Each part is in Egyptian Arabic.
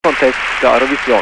Contest der Eurovision.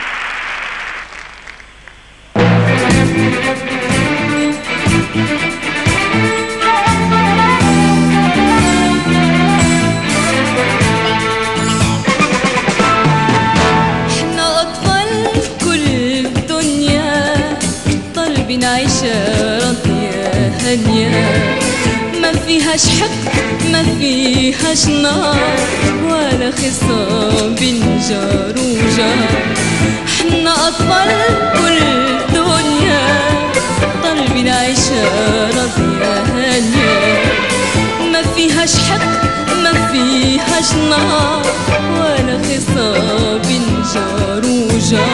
احنا اطفال كل الدنيا طالبين عيشة راضية هانية ما فيهاش حق ما فيهاش نار ولا خصام بين جار وجار احنا اطفال كل الدنيا طالبين عيشة راضية هانية ما فيهاش حق ما فيهاش نار ولا خصام بين جار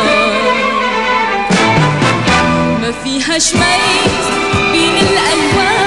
وجار ما فيهاش ميت بين الألوان